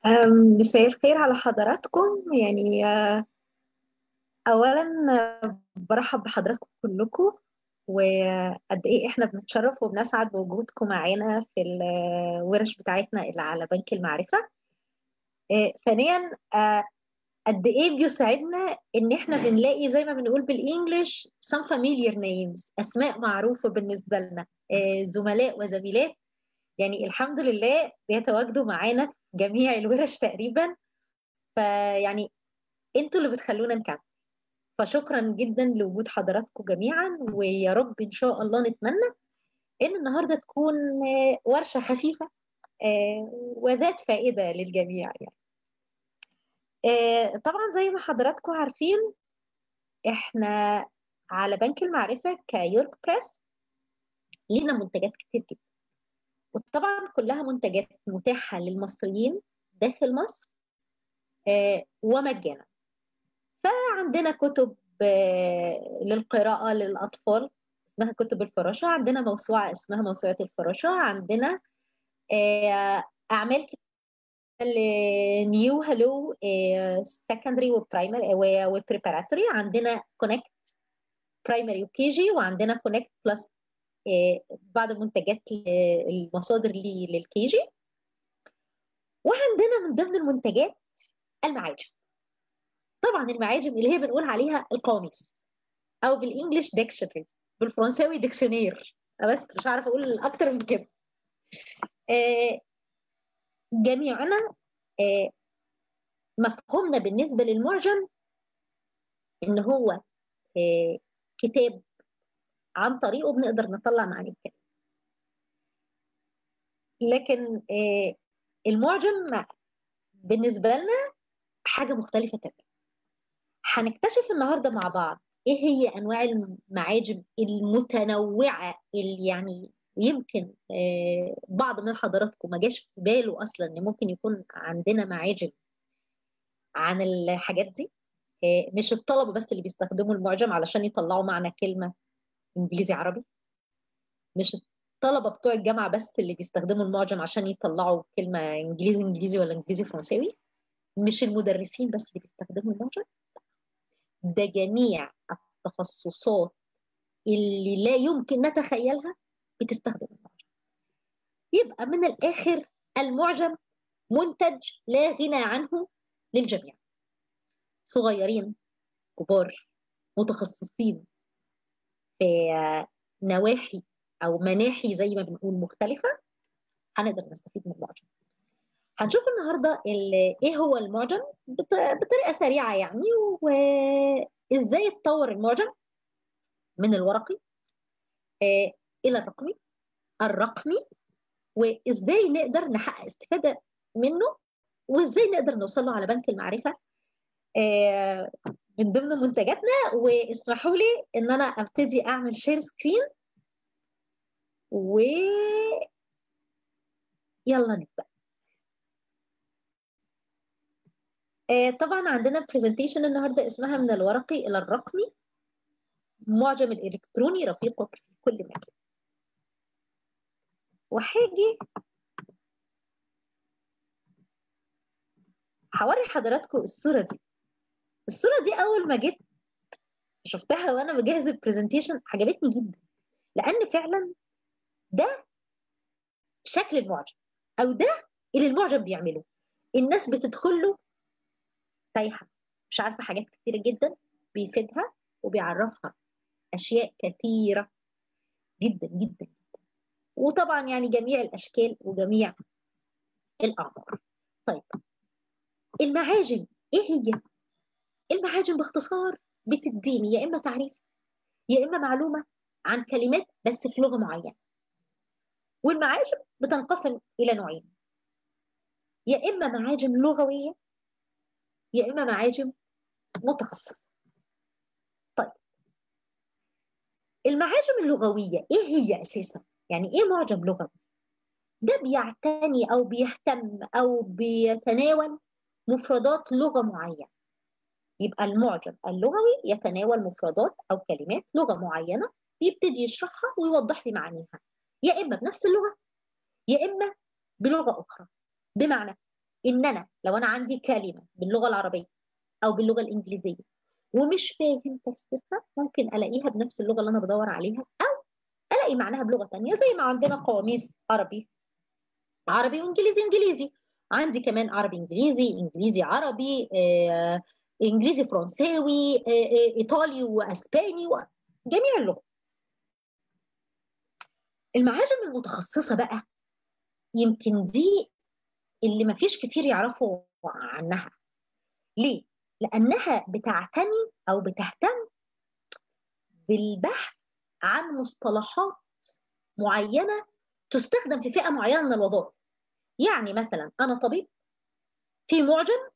أم، مساء الخير على حضراتكم يعني آه، أولا آه، برحب بحضراتكم كلكم وقد إيه إحنا بنتشرف وبنسعد بوجودكم معانا في الورش بتاعتنا اللي على بنك المعرفة آه، ثانيا آه، قد إيه بيسعدنا إن إحنا بنلاقي زي ما بنقول بالإنجلش some familiar names أسماء معروفة بالنسبة لنا آه، زملاء وزميلات يعني الحمد لله بيتواجدوا معانا في جميع الورش تقريبا فيعني انتوا اللي بتخلونا نكمل فشكرا جدا لوجود حضراتكم جميعا ويا رب ان شاء الله نتمنى ان النهارده تكون آه، ورشه خفيفه آه، وذات فائده للجميع يعني آه، طبعا زي ما حضراتكم عارفين احنا على بنك المعرفه كيورك بريس لينا منتجات كتير جدا وطبعا كلها منتجات متاحه للمصريين داخل مصر آه، ومجانا فعندنا كتب آه، للقراءة للأطفال اسمها كتب الفراشة عندنا موسوعة اسمها موسوعة الفراشة عندنا آه، أعمال نيو هلو سكندري وبرايمري وبريباراتوري عندنا كونكت برايمري وكي جي وعندنا كونكت بلس بعض المنتجات ل- المصادر لي للكي جي وعندنا من ضمن المنتجات المعاجم طبعا المعاجم اللي هي بنقول عليها القواميس او بالانجلش ديكشنريز بالفرنساوي ديكشنير بس مش عارفه اقول اكتر من كده آه، جميعنا آه، مفهومنا بالنسبه للمعجم ان هو آه، كتاب عن طريقه بنقدر نطلع معاني الكلام لكن آه، المعجم بالنسبه لنا حاجه مختلفه تماما هنكتشف النهارده مع بعض ايه هي انواع المعاجم المتنوعه اللي يعني يمكن آه، بعض من حضراتكم ما جاش في باله اصلا ان ممكن يكون عندنا معاجم عن الحاجات دي آه، مش الطلبه بس اللي بيستخدموا المعجم علشان يطلعوا معنى كلمه انجليزي عربي مش الطلبه بتوع الجامعه بس اللي بيستخدموا المعجم عشان يطلعوا كلمه انجليزي انجليزي ولا انجليزي فرنساوي مش المدرسين بس اللي بيستخدموا المعجم ده جميع التخصصات اللي لا يمكن نتخيلها بتستخدم المعجم يبقى من الآخر المعجم منتج لا غنى عنه للجميع صغيرين كبار متخصصين في نواحي أو مناحي زي ما بنقول مختلفة هنقدر نستفيد من المعجم هنشوف النهارده ال- ايه هو المعجم بط- بطريقه سريعه يعني وازاي اتطور المعجم من الورقي آه، الى الرقمي الرقمي وازاي نقدر نحقق استفاده منه وازاي نقدر نوصل له على بنك المعرفه آه، من ضمن منتجاتنا واسمحوا لي ان انا ابتدي اعمل شير سكرين و يلا نبدا آه، طبعا عندنا برزنتيشن النهارده اسمها من الورقي الى الرقمي معجم الالكتروني رفيقك في كل مكان وهاجي هوري حضراتكم الصوره دي الصوره دي اول ما جيت شفتها وانا بجهز البرزنتيشن عجبتني جدا لان فعلا ده شكل المعجم او ده اللي المعجم بيعمله الناس بتدخل له تايهه مش عارفه حاجات كتيره جدا بيفيدها وبيعرفها اشياء كثيره جدا جدا جدا وطبعا يعني جميع الاشكال وجميع الاعمار طيب المعاجم ايه هي المعاجم باختصار بتديني يا اما تعريف يا اما معلومه عن كلمات بس في لغه معينه والمعاجم بتنقسم الى نوعين يا اما معاجم لغويه يا اما معاجم متخصصه طيب المعاجم اللغويه ايه هي اساسا يعني ايه معجم لغوي ده بيعتني او بيهتم او بيتناول مفردات لغه معينه يبقى المعجم اللغوي يتناول مفردات او كلمات لغه معينه بيبتدي يشرحها ويوضح لي معانيها يا اما بنفس اللغه يا اما بلغه اخرى بمعنى ان انا لو انا عندي كلمه باللغه العربيه او باللغه الانجليزيه ومش فاهم تفسيرها ممكن الاقيها بنفس اللغه اللي انا بدور عليها او الاقي معناها بلغه ثانيه زي ما عندنا قواميس عربي عربي وانجليزي انجليزي عندي كمان عربي انجليزي انجليزي عربي آه، انجليزي فرنساوي آه، آه، ايطالي واسباني جميع اللغات المعاجم المتخصصه بقى يمكن دي اللي ما فيش كتير يعرفوا عنها ليه لانها بتعتني او بتهتم بالبحث عن مصطلحات معينه تستخدم في فئه معينه من الوظائف يعني مثلا انا طبيب في معجم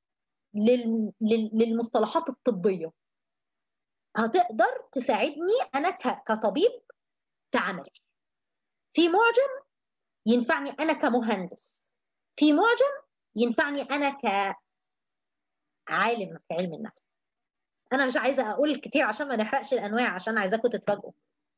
للمصطلحات الطبيه هتقدر تساعدني انا كطبيب في عملي في معجم ينفعني انا كمهندس في معجم ينفعني انا كعالم في علم النفس انا مش عايزه اقول كتير عشان ما نحرقش الانواع عشان عايزاكم تتفاجئوا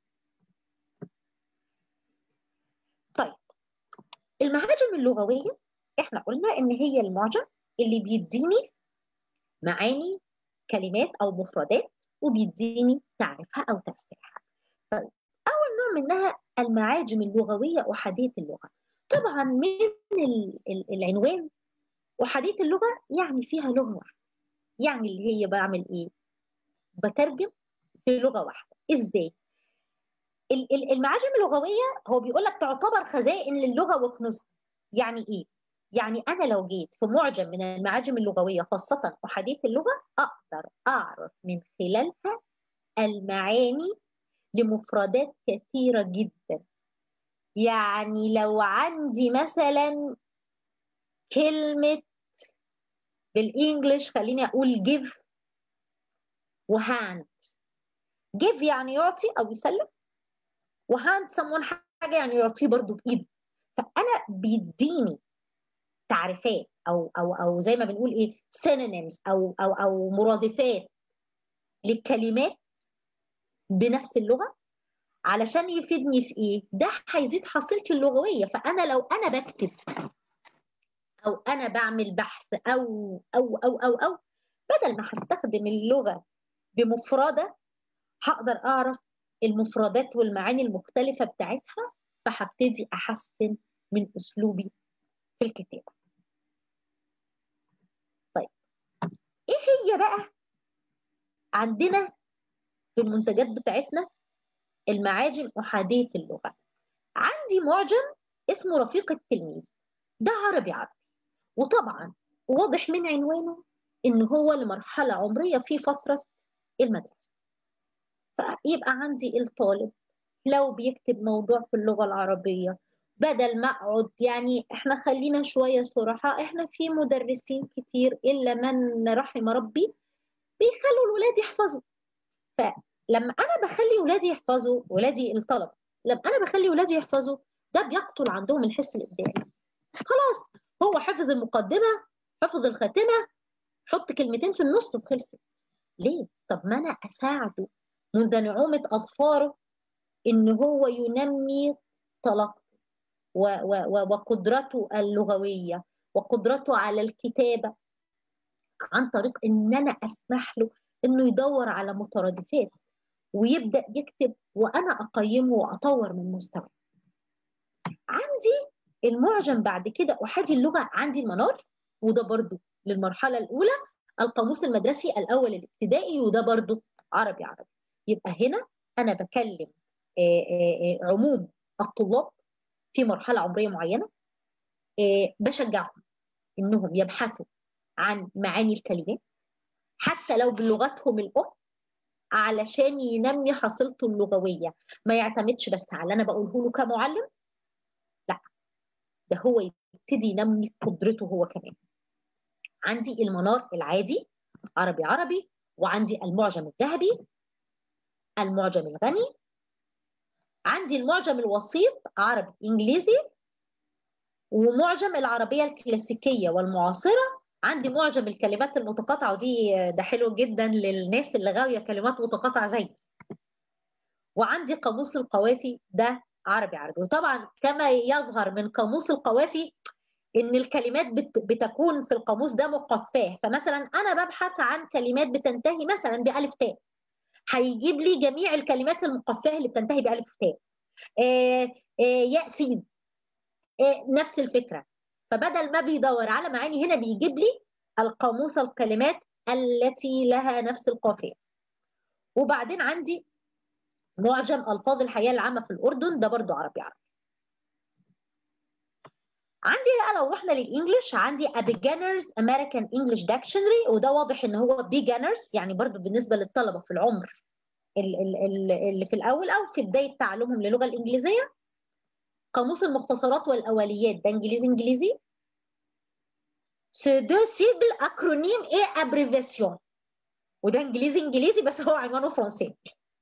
طيب المعاجم اللغويه احنا قلنا ان هي المعجم اللي بيديني معاني كلمات او مفردات وبيديني تعريفها او تفسيرها طيب اول نوع منها المعاجم اللغويه احاديه اللغه طبعا من العنوان احاديه اللغه يعني فيها لغه واحده يعني اللي هي بعمل ايه بترجم في لغه واحده ازاي المعاجم اللغويه هو بيقول لك تعتبر خزائن للغه وكنوزها يعني ايه يعني انا لو جيت في معجم من المعاجم اللغويه خاصه احاديه اللغه اقدر اعرف من خلالها المعاني لمفردات كثيره جدا يعني لو عندي مثلا كلمه بالانجلش خليني اقول give وهاند give يعني يعطي او يسلم وهاند someone حاجه يعني يعطيه برضو بايده فانا بيديني تعريفات او او او زي ما بنقول ايه synonyms او او او مرادفات للكلمات بنفس اللغه علشان يفيدني في ايه ده هيزيد حصيلتي اللغويه فانا لو انا بكتب او انا بعمل بحث او او او او او بدل ما هستخدم اللغه بمفرده هقدر اعرف المفردات والمعاني المختلفه بتاعتها فهبتدي احسن من اسلوبي في الكتابه طيب ايه هي بقى عندنا في المنتجات بتاعتنا المعاجم أحادية اللغة عندي معجم اسمه رفيق التلميذ ده عربي عربي وطبعا واضح من عنوانه إن هو لمرحلة عمرية في فترة المدرسة فيبقى عندي الطالب لو بيكتب موضوع في اللغة العربية بدل ما اقعد يعني احنا خلينا شويه صراحه احنا في مدرسين كتير الا من رحم ربي بيخلوا الولاد يحفظوا فلما انا بخلي ولادي يحفظوا ولادي الطلبه لما انا بخلي ولادي يحفظوا ده بيقتل عندهم الحس الابداعي خلاص هو حفظ المقدمه حفظ الخاتمه حط كلمتين في النص وخلصت ليه طب ما انا اساعده منذ نعومه اظفاره ان هو ينمي طلاقته وقدرته اللغويه وقدرته على الكتابه عن طريق ان انا اسمح له انه يدور على مترادفات ويبدا يكتب وانا اقيمه واطور من مستواه عندي المعجم بعد كده احادي اللغه عندي المنار وده برضو للمرحله الاولى القاموس المدرسي الاول الابتدائي وده برضو عربي عربي يبقى هنا انا بكلم عموم الطلاب في مرحله عمريه معينه بشجعهم انهم يبحثوا عن معاني الكلمات حتى لو بلغتهم الام علشان ينمي حصيلته اللغويه ما يعتمدش بس على اللي انا بقوله له كمعلم لا ده هو يبتدي ينمي قدرته هو كمان عندي المنار العادي عربي عربي وعندي المعجم الذهبي المعجم الغني عندي المعجم الوسيط عربي انجليزي ومعجم العربيه الكلاسيكيه والمعاصره عندي معجم الكلمات المتقاطعه ودي ده حلو جدا للناس اللي غاويه كلمات متقاطعه زي وعندي قاموس القوافي ده عربي عربي وطبعا كما يظهر من قاموس القوافي ان الكلمات بت... بتكون في القاموس ده مقفاه فمثلا انا ببحث عن كلمات بتنتهي مثلا بالف تاء هيجيب لي جميع الكلمات المقفاه اللي بتنتهي بالف تاء آه آه ياء سين آه نفس الفكره فبدل ما بيدور على معاني هنا بيجيب لي القاموس الكلمات التي لها نفس القافيه وبعدين عندي معجم الفاظ الحياه العامه في الاردن ده برضو عربي عربي عندي بقى لو رحنا للانجليش عندي a beginners American English Dictionary وده واضح ان هو beginners يعني برضو بالنسبه للطلبه في العمر اللي في الاول او في بدايه تعلمهم للغه الانجليزيه قاموس المختصرات والاوليات ده انجليزي انجليزي سو سيبل اكرونيم ايه ابريفيسيون وده انجليزي انجليزي بس هو عنوانه فرنسي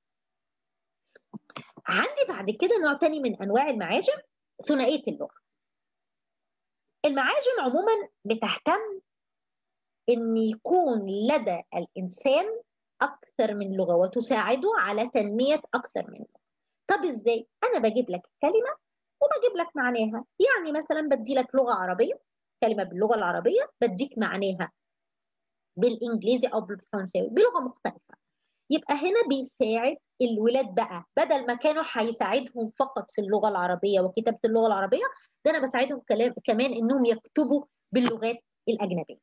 عندي بعد كده نوع تاني من انواع المعاجم ثنائيه اللغه المعاجم عموما بتهتم ان يكون لدى الانسان اكثر من لغه وتساعده على تنميه اكثر من لغه طب ازاي انا بجيب لك الكلمه وبجيب لك معناها يعني مثلا بدي لك لغه عربيه كلمه باللغه العربيه بديك معناها بالانجليزي او بالفرنساوي بلغه مختلفه يبقى هنا بيساعد الولاد بقى بدل ما كانوا هيساعدهم فقط في اللغه العربيه وكتابه اللغه العربيه ده انا بساعدهم كلام كمان انهم يكتبوا باللغات الاجنبيه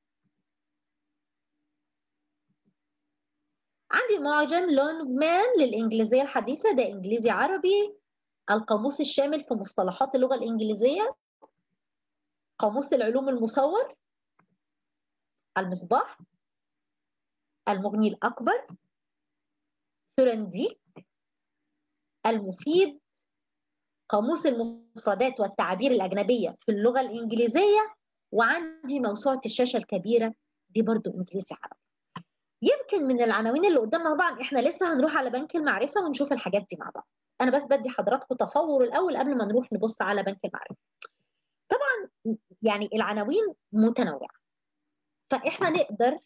عندي معجم لونج مان للانجليزيه الحديثه ده انجليزي عربي القاموس الشامل في مصطلحات اللغه الانجليزيه قاموس العلوم المصور المصباح المغني الاكبر ثرنديك المفيد قاموس المفردات والتعابير الأجنبية في اللغة الإنجليزية وعندي موسوعة الشاشة الكبيرة دي برضو إنجليزي عربي يمكن من العناوين اللي قدامنا طبعا احنا لسه هنروح على بنك المعرفة ونشوف الحاجات دي مع بعض أنا بس بدي حضراتكم تصور الأول قبل ما نروح نبص على بنك المعرفة طبعا يعني العناوين متنوعة فإحنا نقدر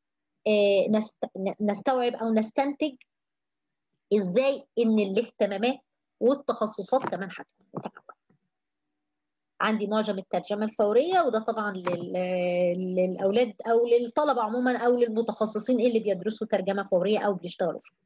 نستوعب أو نستنتج إزاي إن الاهتمامات والتخصصات كمان هتكون متنوعه. عندي معجم الترجمه الفوريه وده طبعا لل... للاولاد او للطلبه عموما او للمتخصصين اللي بيدرسوا ترجمه فوريه او بيشتغلوا فيها.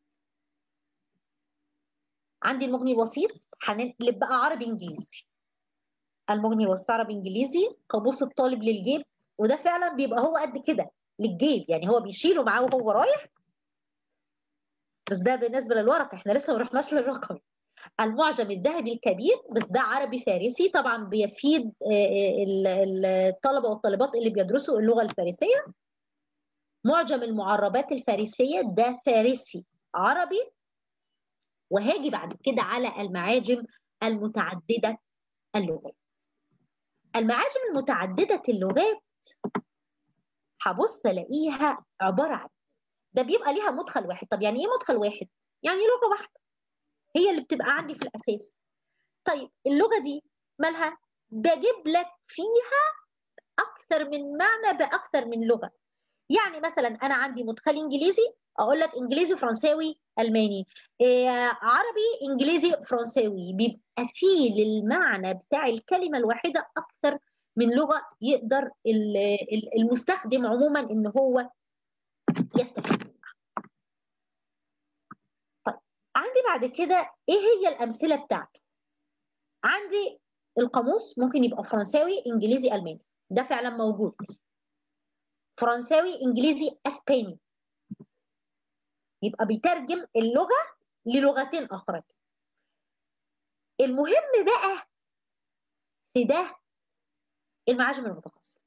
عندي المغني الوسيط هنقلب بقى عربي انجليزي. المغني الوسيط عربي انجليزي قاموس الطالب للجيب وده فعلا بيبقى هو قد كده للجيب يعني هو بيشيله معاه وهو رايح بس ده بالنسبه للورق احنا لسه ما رحناش للرقم المعجم الذهبي الكبير بس ده عربي فارسي طبعا بيفيد الطلبه والطالبات اللي بيدرسوا اللغه الفارسيه معجم المعربات الفارسيه ده فارسي عربي وهاجي بعد كده على المعاجم المتعدده اللغات المعاجم المتعدده اللغات هبص الاقيها عباره عن ده بيبقى ليها مدخل واحد طب يعني ايه مدخل واحد يعني لغه واحده هي اللي بتبقى عندي في الاساس طيب اللغه دي مالها بجيب لك فيها اكثر من معنى باكثر من لغه يعني مثلا انا عندي مدخل انجليزي اقول لك انجليزي فرنساوي الماني إيه عربي انجليزي فرنساوي بيبقى فيه للمعنى بتاع الكلمه الواحده اكثر من لغه يقدر المستخدم عموما ان هو يستفيد منها طيب عندي بعد كده ايه هي الامثله بتاعته عندي القاموس ممكن يبقى فرنساوي انجليزي الماني ده فعلا موجود فرنساوي انجليزي اسباني يبقى بيترجم اللغه للغتين اخرى المهم بقى في ده المعاجم المتخصصه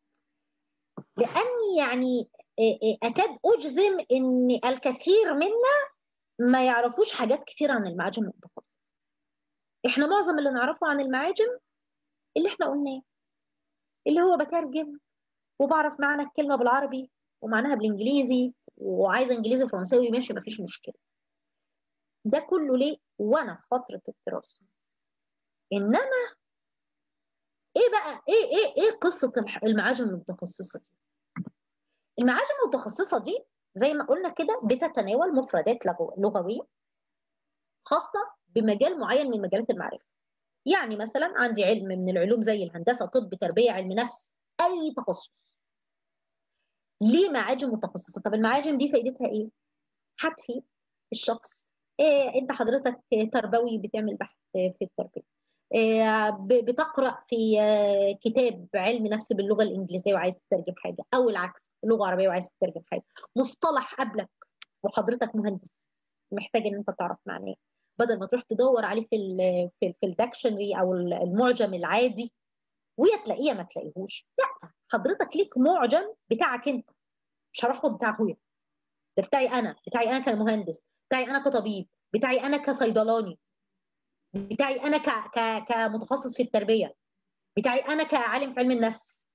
لاني يعني اكاد اجزم ان الكثير منا ما يعرفوش حاجات كتير عن المعاجم المتخصصه احنا معظم اللي نعرفه عن المعاجم اللي احنا قلناه اللي هو بترجم وبعرف معنى الكلمه بالعربي ومعناها بالانجليزي وعايزه انجليزي وفرنساوي ماشي مفيش مشكله ده كله ليه وانا في فتره الدراسه انما ايه بقى ايه ايه ايه قصه المعاجم المتخصصه دي المعاجم المتخصصه دي زي ما قلنا كده بتتناول مفردات لغويه خاصه بمجال معين من مجالات المعرفه يعني مثلا عندي علم من العلوم زي الهندسه طب تربيه علم نفس اي تخصص ليه معاجم متخصصه طب المعاجم دي فائدتها ايه هتفيد الشخص إيه انت حضرتك تربوي بتعمل بحث في التربيه إيه بتقرا في كتاب علم نفس باللغه الانجليزيه وعايز تترجم حاجه او العكس لغه عربيه وعايز تترجم حاجه مصطلح قبلك وحضرتك مهندس محتاج ان انت تعرف معناه بدل ما تروح تدور عليه في ال في, في الدكشنري او المعجم العادي ويا تلاقيه ما تلاقيهوش لا حضرتك ليك معجم بتاعك انت مش هروح اخد بتاع اخويا ده بتاعي انا بتاعي انا كمهندس بتاعي انا كطبيب بتاعي انا كصيدلاني بتاعي انا ك... ك... كمتخصص في التربيه بتاعي انا كعالم في علم النفس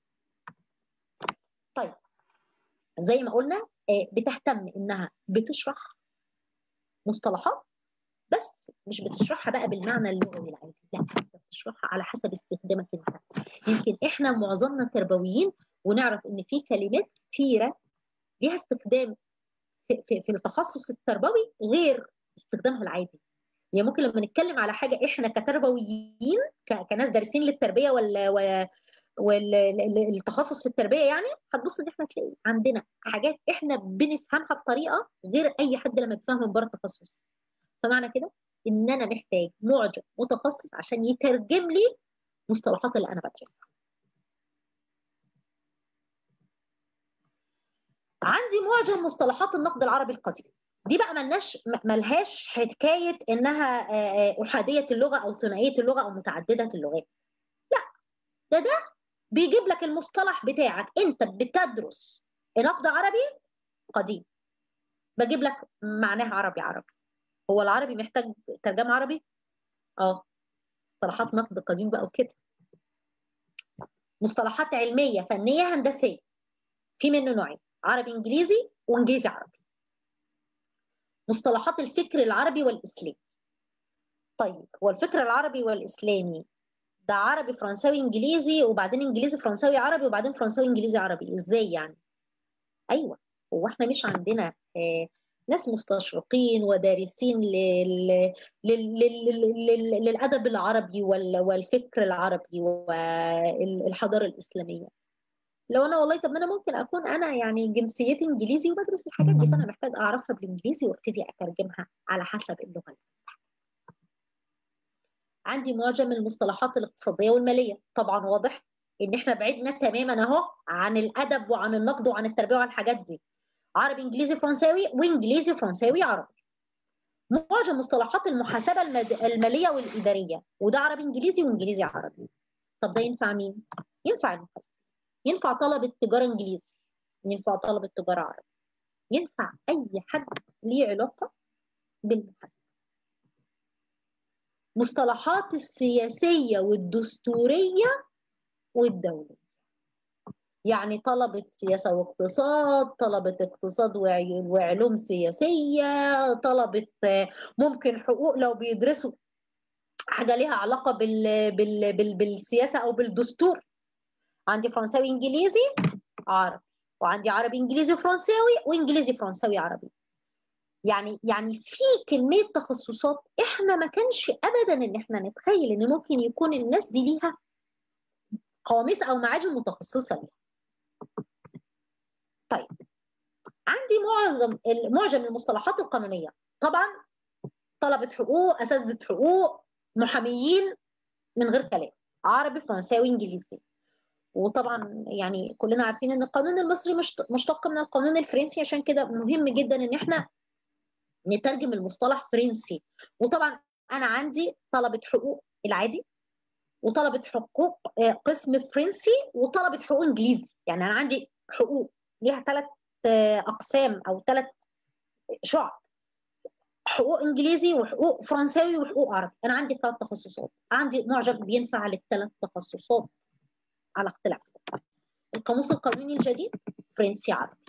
طيب زي ما قلنا بتهتم انها بتشرح مصطلحات بس مش بتشرحها بقى بالمعنى اللغوي العادي لا بتشرحها على حسب استخدامك انت يمكن احنا معظمنا تربويين ونعرف ان في كلمات كثيره ليها استخدام في, في, في التخصص التربوي غير استخدامها العادي يعني ممكن لما نتكلم على حاجه احنا كتربويين كناس دارسين للتربيه ولا والتخصص في التربيه يعني هتبص ان احنا تلاقي عندنا حاجات احنا بنفهمها بطريقه غير اي حد لما بيفهمها من بره التخصص فمعنى كده ان انا محتاج معجم متخصص عشان يترجم لي مصطلحات اللي انا بدرسها عندي معجم مصطلحات النقد العربي القديم دي بقى ملناش ملهاش حكايه انها احاديه اللغه او ثنائيه اللغه او متعدده اللغات لا ده ده بيجيب لك المصطلح بتاعك انت بتدرس نقد عربي قديم بجيب لك معناه عربي عربي هو العربي محتاج ترجمه عربي اه مصطلحات نقد قديم بقى وكده مصطلحات علميه فنيه هندسيه في منه نوعين عربي انجليزي وانجليزي عربي مصطلحات الفكر العربي والاسلامي طيب هو الفكر العربي والاسلامي ده عربي فرنساوي انجليزي وبعدين انجليزي فرنساوي عربي وبعدين فرنساوي انجليزي عربي ازاي يعني ايوه هو احنا مش عندنا آه ناس مستشرقين ودارسين لل... لل... لل... للادب العربي وال... والفكر العربي والحضاره الاسلاميه لو انا والله طب ما انا ممكن اكون انا يعني جنسيتي انجليزي وبدرس الحاجات دي فانا محتاج اعرفها بالانجليزي وابتدي اترجمها على حسب اللغه عندي معجم المصطلحات الاقتصاديه والماليه طبعا واضح ان احنا بعدنا تماما اهو عن الادب وعن النقد وعن التربيه وعن الحاجات دي عربي انجليزي فرنساوي وانجليزي فرنساوي عربي معجم مصطلحات المحاسبه المد... الماليه والاداريه وده عربي انجليزي وانجليزي عربي طب ده ينفع مين ينفع المحاسبه ينفع طلبه تجاره انجليزي ينفع طلبه تجاره عربي ينفع اي حد ليه علاقه بالمحاسبه مصطلحات السياسيه والدستوريه والدوليه يعني طلبة سياسة واقتصاد طلبة اقتصاد وعلوم سياسية طلبة ممكن حقوق لو بيدرسوا حاجة ليها علاقة بال بال بال بالسياسة أو بالدستور عندي فرنساوي إنجليزي عربي وعندي عربي إنجليزي فرنساوي وإنجليزي فرنساوي عربي يعني يعني في كمية تخصصات إحنا ما كانش أبدا إن إحنا نتخيل إن ممكن يكون الناس دي ليها قواميس أو معاجم متخصصة ليها طيب عندي معظم معجم المصطلحات القانونيه طبعا طلبه حقوق اساتذه حقوق محاميين من غير كلام عربي فرنساوي انجليزي وطبعا يعني كلنا عارفين ان القانون المصري مشتق من القانون الفرنسي عشان كده مهم جدا ان احنا نترجم المصطلح فرنسي وطبعا انا عندي طلبه حقوق العادي وطلبه حقوق قسم فرنسي وطلبه حقوق انجليزي يعني انا عندي حقوق ليها ثلاث اقسام او ثلاث شعب حقوق انجليزي وحقوق فرنساوي وحقوق عربي انا عندي ثلاث تخصصات عندي معجم بينفع للثلاث تخصصات على اختلاف القاموس القانوني الجديد فرنسي عربي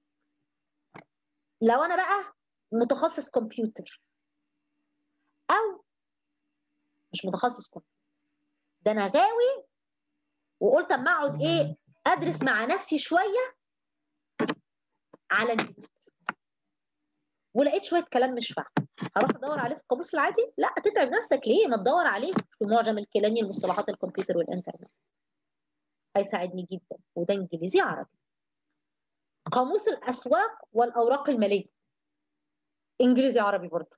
لو انا بقى متخصص كمبيوتر او مش متخصص كمبيوتر ده انا غاوي وقلت اما اقعد ايه ادرس مع نفسي شويه على النت ولقيت شويه كلام مش فاهم هروح ادور عليه في القاموس العادي لا تتعب نفسك ليه ما تدور عليه في معجم الكيلاني لمصطلحات الكمبيوتر والانترنت هيساعدني جدا وده انجليزي عربي قاموس الاسواق والاوراق الماليه انجليزي عربي برضه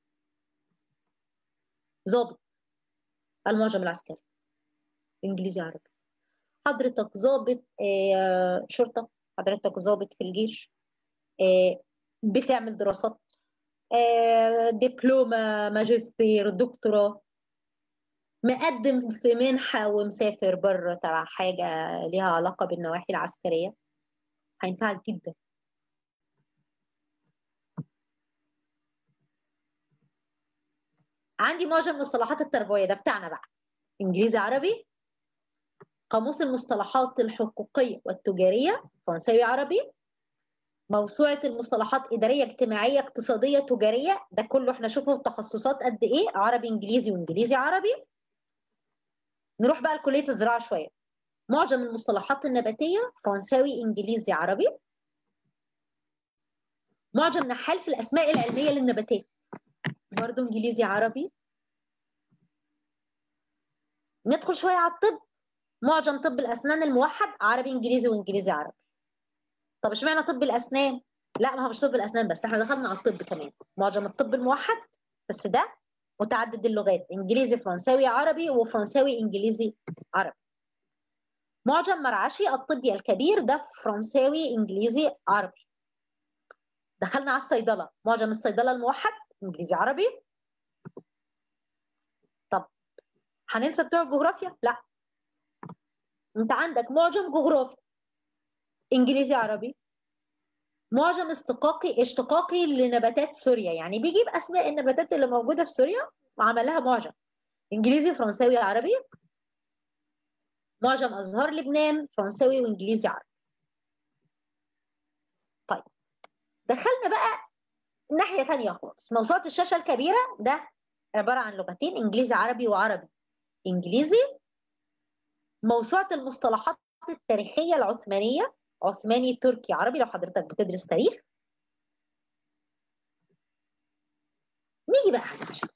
ضابط المعجم العسكري انجليزي عربي حضرتك ضابط آه شرطه حضرتك ضابط في الجيش آه بتعمل دراسات آه دبلومه ماجستير دكتوراه مقدم في منحه ومسافر بره تبع حاجه ليها علاقه بالنواحي العسكريه هينفعك جدا عندي معجم المصطلحات التربويه ده بتاعنا بقى انجليزي عربي قاموس المصطلحات الحقوقيه والتجاريه فرنساوي عربي موسوعه المصطلحات اداريه اجتماعيه اقتصاديه تجاريه ده كله احنا شوفوا التخصصات قد ايه عربي انجليزي وانجليزي عربي نروح بقى لكليه الزراعه شويه معجم المصطلحات النباتيه فرنساوي انجليزي عربي معجم نحال في الاسماء العلميه للنباتات برضه انجليزي عربي ندخل شويه على الطب معجم طب الاسنان الموحد عربي انجليزي وانجليزي عربي طب اشمعنى طب الاسنان لا ما هو مش طب الاسنان بس احنا دخلنا على الطب كمان معجم الطب الموحد بس ده متعدد اللغات انجليزي فرنساوي عربي وفرنساوي انجليزي عربي معجم مرعشي الطبي الكبير ده فرنساوي انجليزي عربي دخلنا على الصيدله معجم الصيدله الموحد انجليزي عربي طب هننسى بتوع الجغرافيا لا انت عندك معجم جغرافي انجليزي عربي معجم استقاقي اشتقاقي لنباتات سوريا يعني بيجيب اسماء النباتات اللي موجوده في سوريا وعمل لها معجم انجليزي فرنساوي عربي معجم ازهار لبنان فرنساوي وانجليزي عربي طيب دخلنا بقى ناحيه ثانيه خالص موسوعه الشاشه الكبيره ده عباره عن لغتين انجليزي عربي وعربي انجليزي موسوعه المصطلحات التاريخيه العثمانيه عثماني تركي عربي لو حضرتك بتدرس تاريخ نيجي بقى على عشان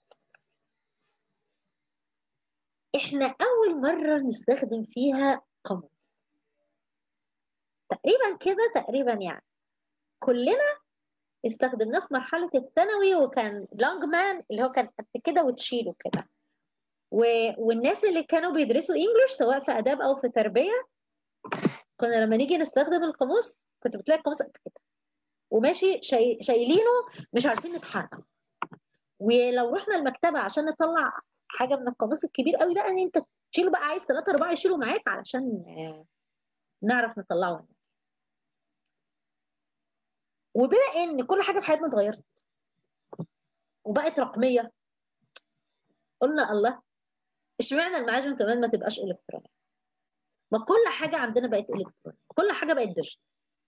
احنا اول مره نستخدم فيها قاموس تقريبا كده تقريبا يعني كلنا استخدمناه في مرحله الثانوي وكان لونج مان اللي هو كان قد كده وتشيله كده و... والناس اللي كانوا بيدرسوا انجلش سواء في اداب او في تربيه كنا لما نيجي نستخدم القاموس كنت بتلاقي القاموس قد كده وماشي شاي... شايلينه مش عارفين نتحرك ولو رحنا المكتبه عشان نطلع حاجه من القاموس الكبير قوي بقى ان انت تشيله بقى عايز ثلاثة أربعة يشيلوا معاك علشان نعرف نطلعه وبما ان كل حاجه في حياتنا اتغيرت وبقت رقميه قلنا الله اشمعنى المعاجم كمان ما تبقاش الكترونيه ما كل حاجه عندنا بقت الكترونيه كل حاجه بقت ديجيتال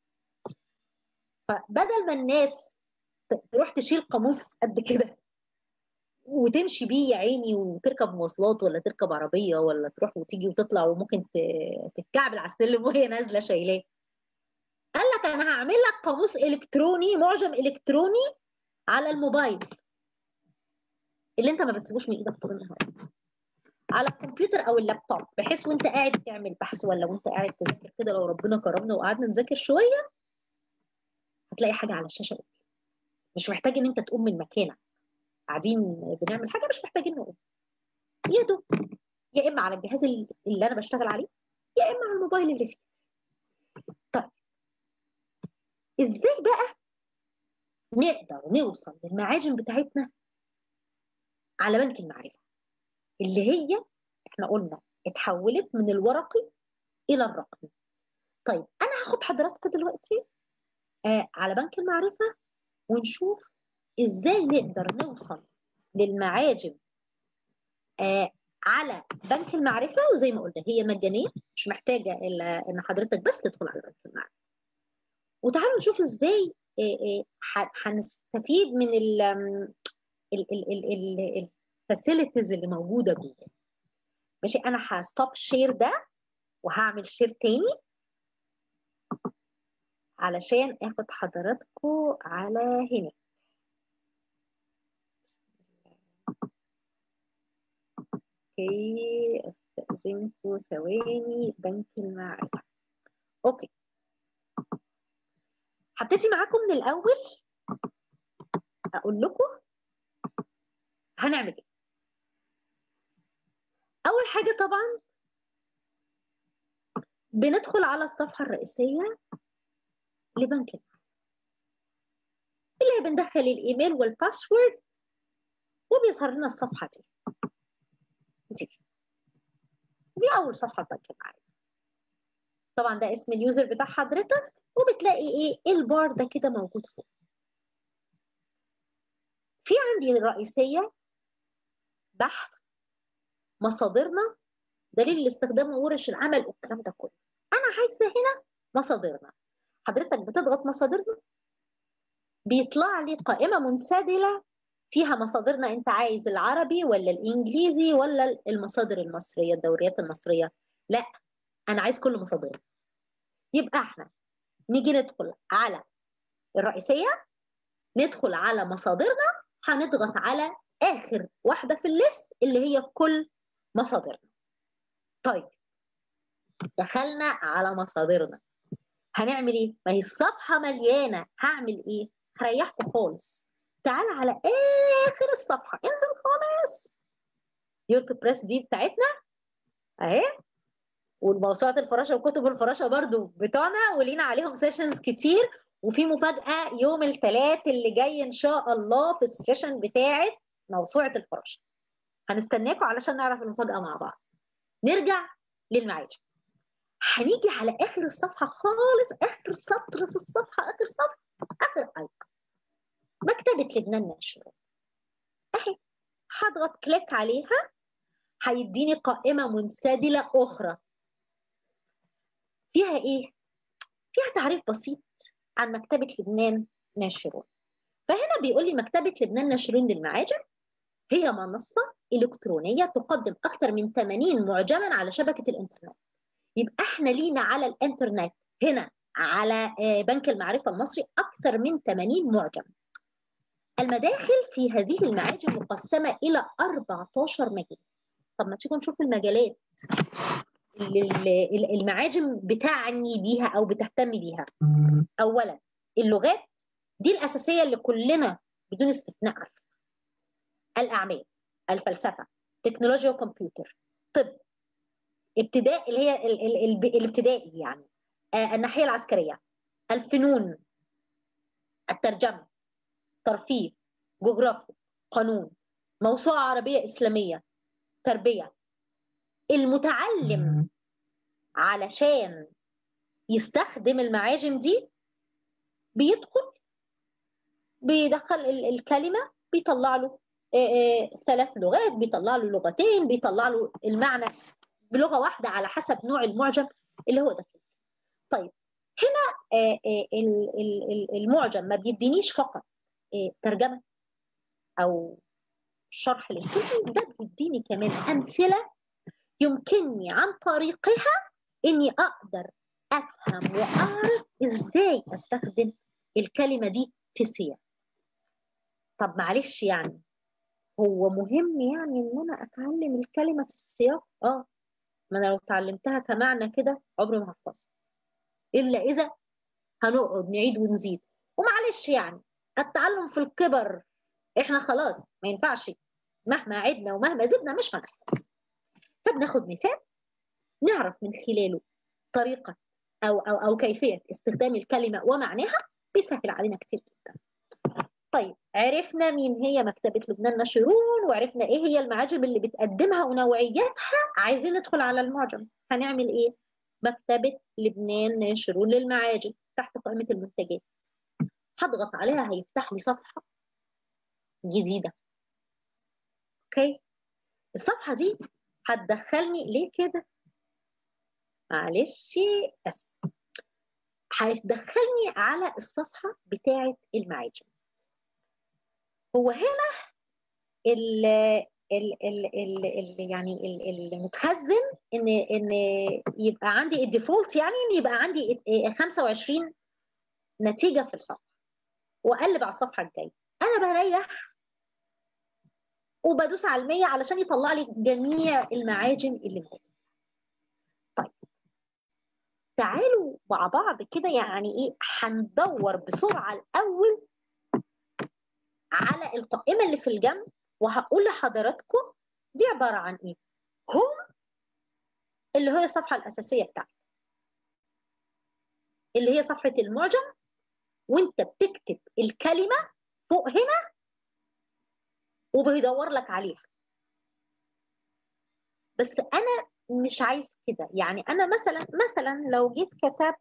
فبدل ما الناس تروح تشيل قاموس قد كده وتمشي بيه يا عيني وتركب مواصلات ولا تركب عربيه ولا تروح وتيجي وتطلع وممكن تتكعبل على السلم وهي نازله شايلاه قال لك انا هعمل لك قاموس الكتروني معجم الكتروني على الموبايل اللي انت ما بتسيبوش من ايدك طول النهار على الكمبيوتر او اللابتوب بحيث وانت قاعد تعمل بحث ولا وانت قاعد تذاكر كده لو ربنا كرمنا وقعدنا نذاكر شويه هتلاقي حاجه على الشاشه مش محتاج ان انت تقوم من مكانك قاعدين بنعمل حاجه مش محتاجين نقوم يا دوب يا اما على الجهاز اللي انا بشتغل عليه يا اما على الموبايل اللي فيه طيب ازاي بقى نقدر نوصل للمعاجم بتاعتنا على بنك المعرفه اللي هي احنا قلنا اتحولت من الورقي الى الرقمي طيب انا هاخد حضراتكم دلوقتي آه على بنك المعرفه ونشوف ازاي نقدر نوصل للمعاجم آه على بنك المعرفه وزي ما قلنا هي مجانيه مش محتاجه الا ان حضرتك بس تدخل على بنك المعرفه وتعالوا نشوف ازاي هنستفيد من الفاسيلتيز اللي موجوده جوه ماشي انا هستوب شير ده وهعمل شير تاني علشان اخد حضراتكم على هنا اوكي استاذنكم ثواني بنك المعرفه اوكي هبتدي معاكم من الاول اقول لكم هنعمل ايه اول حاجه طبعا بندخل على الصفحه الرئيسيه لبنك اللي بندخل الايميل والباسورد وبيظهر لنا الصفحه دي دي دي اول صفحه بنك المعرفه طبعا ده اسم اليوزر بتاع حضرتك وبتلاقي ايه البار ده كده موجود فوق في عندي الرئيسيه بحث مصادرنا دليل الاستخدام وورش العمل والكلام ده كله انا عايزه هنا مصادرنا حضرتك بتضغط مصادرنا بيطلع لي قائمه منسدله فيها مصادرنا انت عايز العربي ولا الانجليزي ولا المصادر المصريه الدوريات المصريه لا انا عايز كل مصادرنا يبقى احنا نيجي ندخل على الرئيسيه ندخل على مصادرنا هنضغط على اخر واحده في الليست اللي هي كل مصادرنا طيب دخلنا على مصادرنا هنعمل ايه ما هي الصفحه مليانه هعمل ايه هريحكم خالص تعال على اخر الصفحه انزل خالص يورك بريس دي بتاعتنا اهي والموسوعات الفراشه وكتب الفراشه برضو بتوعنا ولينا عليهم سيشنز كتير وفي مفاجاه يوم الثلاث اللي جاي ان شاء الله في السيشن بتاعه موسوعه الفراشه هنستناكم علشان نعرف المفاجاه مع بعض نرجع للمعاجم هنيجي على اخر الصفحه خالص اخر سطر في الصفحه اخر صفحه اخر ايقون مكتبه لبنان للشروط اهي هضغط كليك عليها هيديني قائمه منسدله اخرى فيها ايه فيها تعريف بسيط عن مكتبه لبنان ناشرون فهنا بيقول لي مكتبه لبنان ناشرون للمعاجم هي منصه الكترونيه تقدم اكثر من 80 معجما على شبكه الانترنت يبقى احنا لينا على الانترنت هنا على بنك المعرفه المصري اكثر من 80 معجم المداخل في هذه المعاجم مقسمه الى 14 مجال طب ما تيجوا نشوف المجالات اللي المعاجم بتعني بيها او بتهتم بيها اولا اللغات دي الاساسيه اللي كلنا بدون استثناء عارفينها الاعمال الفلسفه تكنولوجيا وكمبيوتر طب ابتداء اللي هي ال ال ال الابتدائي يعني آه الناحيه العسكريه الفنون الترجمه ترفيه جغرافيا قانون موسوعه عربيه اسلاميه تربيه المتعلم علشان يستخدم المعاجم دي بيدخل بيدخل الكلمه بيطلع له ثلاث لغات بيطلع له لغتين بيطلع له المعنى بلغه واحده على حسب نوع المعجم اللي هو داخل طيب هنا المعجم ما بيدينيش فقط ترجمه او شرح للكلمه ده بيديني كمان امثله يمكنني عن طريقها اني اقدر افهم واعرف ازاي استخدم الكلمه دي في سياق طب معلش يعني هو مهم يعني ان انا اتعلم الكلمه في السياق اه ما انا لو اتعلمتها كمعنى كده عمري ما هحفظها الا اذا هنقعد نعيد ونزيد ومعلش يعني التعلم في الكبر احنا خلاص ما ينفعش مهما عدنا ومهما زدنا مش هنحفظ فبناخد مثال نعرف من خلاله طريقه او او او كيفيه استخدام الكلمه ومعناها بيسهل علينا كتير جدا طيب عرفنا مين هي مكتبة لبنان ناشرون وعرفنا ايه هي المعاجم اللي بتقدمها ونوعياتها عايزين ندخل على المعجم هنعمل ايه مكتبة لبنان ناشرون للمعاجم تحت قائمة المنتجات هضغط عليها هيفتح لي صفحة جديدة اوكي الصفحة دي هتدخلني ليه كده معلش اسف هتدخلني على الصفحة بتاعة المعاجم هو هنا ال ال ال ال ال يعني المتخزن ان ان يبقى عندي الديفولت يعني ان يبقى عندي 25 نتيجه في الصفحه واقلب على الصفحه الجايه انا بريح وبدوس على المية علشان يطلع لي جميع المعاجم اللي موجوده طيب تعالوا مع بعض كده يعني ايه هندور بسرعه الاول على القائمه اللي في الجنب وهقول لحضراتكم دي عباره عن ايه هم اللي هي الصفحه الاساسيه بتاعتك اللي هي صفحه المعجم وانت بتكتب الكلمه فوق هنا وبيدور لك عليها بس انا مش عايز كده يعني انا مثلا مثلا لو جيت كتبت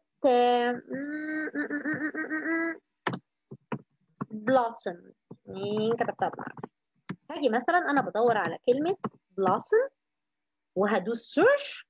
بلاسم كتبتها بالعربي هاجي مثلا انا بدور على كلمه بلاسم وهدوس سيرش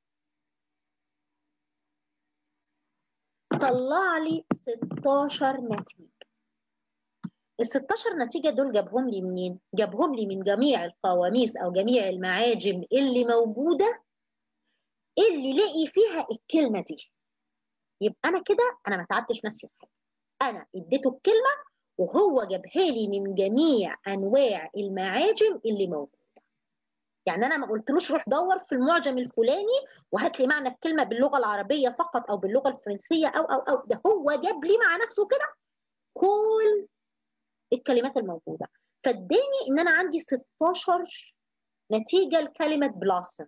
طلع لي 16 نتيجه ال 16 نتيجه دول جابهم لي منين جابهم لي من جميع القواميس او جميع المعاجم اللي موجوده اللي لقي فيها الكلمه دي يبقى انا كده انا ما تعبتش نفسي في حاجه انا اديته الكلمه وهو جابها لي من جميع انواع المعاجم اللي موجوده يعني انا ما قلتلوش روح دور في المعجم الفلاني وهات لي معنى الكلمه باللغه العربيه فقط او باللغه الفرنسيه او او او ده هو جاب لي مع نفسه كده كل الكلمات الموجوده فاداني ان انا عندي 16 نتيجه لكلمه بلاسم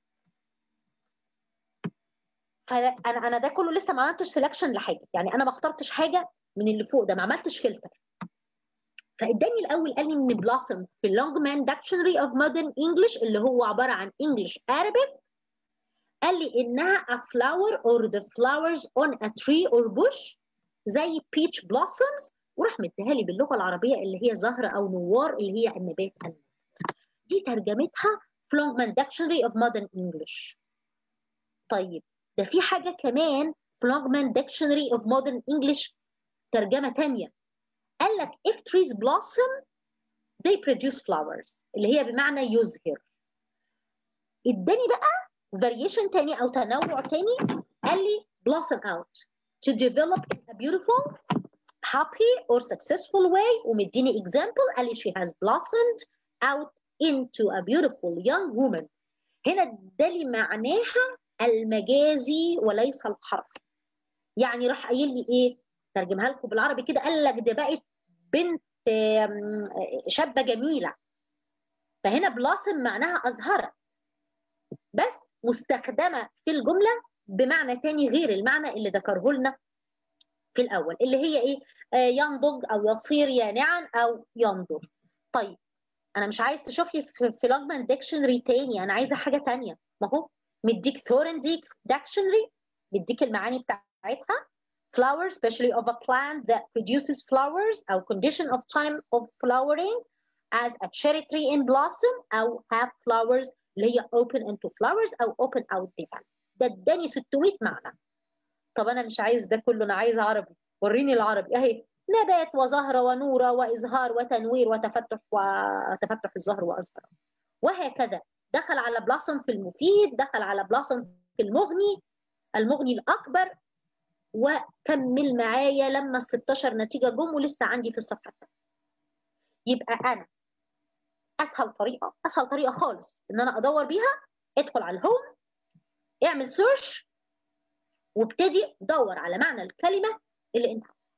فانا انا ده كله لسه ما عملتش سelection لحاجه يعني انا ما اخترتش حاجه من اللي فوق ده ما عملتش فلتر فاداني الاول قال لي ان بلاسم في اللونج مان ديكشنري اوف مودرن انجلش اللي هو عباره عن انجلش Arabic قال لي انها a flower or the flowers on a tree or bush زي peach blossoms وراح مديها لي باللغه العربيه اللي هي زهره او نوار اللي هي النبات المثمر دي ترجمتها في لونج مان ديكشنري اوف مودرن انجلش طيب ده في حاجه كمان في لونج مان ديكشنري اوف مودرن انجلش ترجمه ثانيه قال لك if trees blossom they produce flowers اللي هي بمعنى يزهر اداني بقى variation تاني او تنوع تاني قال لي blossom out to develop in a beautiful happy or successful way ومديني example قال لي she has blossomed out into a beautiful young woman هنا ادالي معناها المجازي وليس الحرفي يعني راح قايل لي ايه ترجمها لكم بالعربي كده قال لك ده بقت بنت شابه جميله فهنا بلاسم معناها ازهرت بس مستخدمه في الجمله بمعنى تاني غير المعنى اللي ذكره لنا في الاول اللي هي ايه آه ينضج او يصير يانعا او ينضج طيب انا مش عايز تشوف لي في, في لوجمان ديكشنري تاني انا عايزه حاجه تانية ما هو مديك ثورنديك ديكشنري مديك المعاني بتاعتها flower especially of a plant that produces flowers أو condition of time of flowering as a cherry tree in blossom أو have flowers اللي هي open into flowers أو open out develop ده اداني 600 معنى طب أنا مش عايز ده كله أنا عايز عربي وريني العربي أهي نبات وزهرة ونورة وإزهار وتنوير وتفتح وتفتح الزهر وأزهر وهكذا دخل على بلاسم في المفيد دخل على بلاسم في المغني المغني الأكبر وكمل معايا لما ال 16 نتيجه جم ولسه عندي في الصفحه الثانيه يبقى انا اسهل طريقه اسهل طريقه خالص ان انا ادور بيها ادخل على الهوم اعمل سيرش وابتدي دور على معنى الكلمه اللي انت عاوزها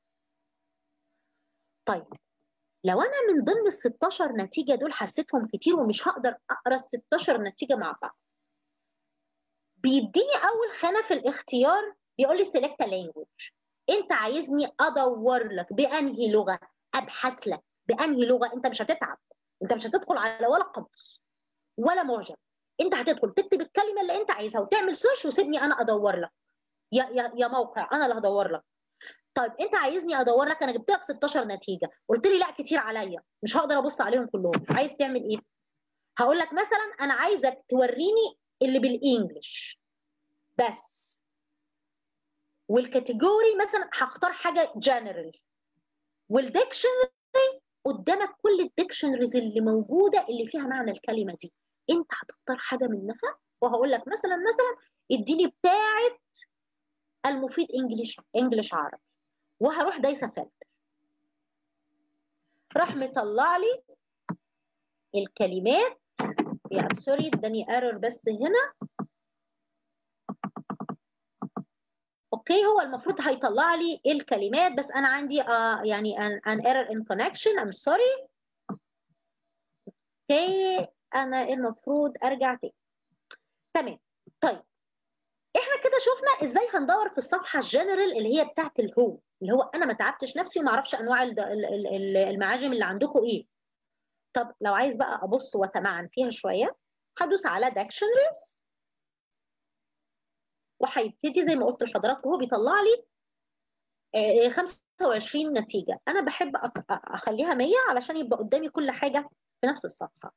طيب لو انا من ضمن ال 16 نتيجه دول حسيتهم كتير ومش هقدر اقرا ال 16 نتيجه مع بعض بيديني اول خانه في الاختيار بيقول لي سيلكت لانجوج انت عايزني ادور لك بانهي لغه ابحث لك بانهي لغه انت مش هتتعب انت مش هتدخل على ولا قاموس ولا معجم انت هتدخل تكتب الكلمه اللي انت عايزها وتعمل سيرش وسيبني انا ادور لك يا يا يا موقع انا اللي هدور لك طيب انت عايزني ادور لك انا جبت لك 16 نتيجه قلت لي لا كتير عليا مش هقدر ابص عليهم كلهم عايز تعمل ايه هقول لك مثلا انا عايزك توريني اللي بالانجلش بس والكاتيجوري مثلا هختار حاجه جنرال والديكشنري قدامك كل الديكشنريز اللي موجوده اللي فيها معنى الكلمه دي انت هتختار حاجه منها وهقول لك مثلا مثلا اديني بتاعه المفيد انجلش انجلش عربي وهروح دايسه فلتر راح مطلع لي الكلمات يا سوري اداني ايرور بس هنا اوكي هو المفروض هيطلع لي الكلمات بس انا عندي آه يعني an, an error in connection I'm sorry اوكي انا المفروض ارجع تاني تمام طيب احنا كده شفنا ازاي هندور في الصفحه الجنرال اللي هي بتاعت الهوم اللي هو انا ما تعبتش نفسي وما اعرفش انواع المعاجم اللي عندكم ايه طب لو عايز بقى ابص واتمعن فيها شويه هدوس على داكشنريز وهيبتدي زي ما قلت لحضراتكم هو بيطلع لي 25 نتيجه انا بحب اخليها 100 علشان يبقى قدامي كل حاجه في نفس الصفحه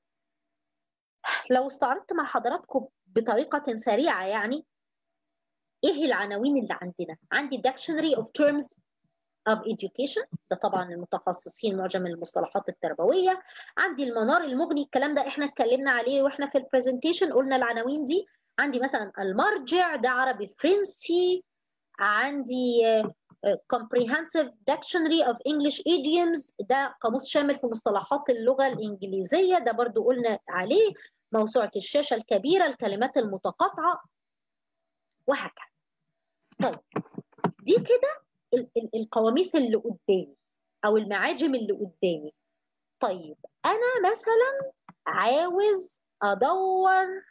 لو استعرضت مع حضراتكم بطريقه سريعه يعني ايه العناوين اللي عندنا عندي dictionary of terms of education ده طبعا المتخصصين معجم المصطلحات التربويه عندي المنار المغني الكلام ده احنا اتكلمنا عليه واحنا في البرزنتيشن قلنا العناوين دي عندي مثلا المرجع ده عربي فرنسي عندي comprehensive dictionary of English idioms ده قاموس شامل في مصطلحات اللغة الإنجليزية ده برضو قلنا عليه موسوعة الشاشة الكبيرة الكلمات المتقاطعة وهكذا طيب دي كده القواميس اللي قدامي أو المعاجم اللي قدامي طيب أنا مثلا عاوز أدور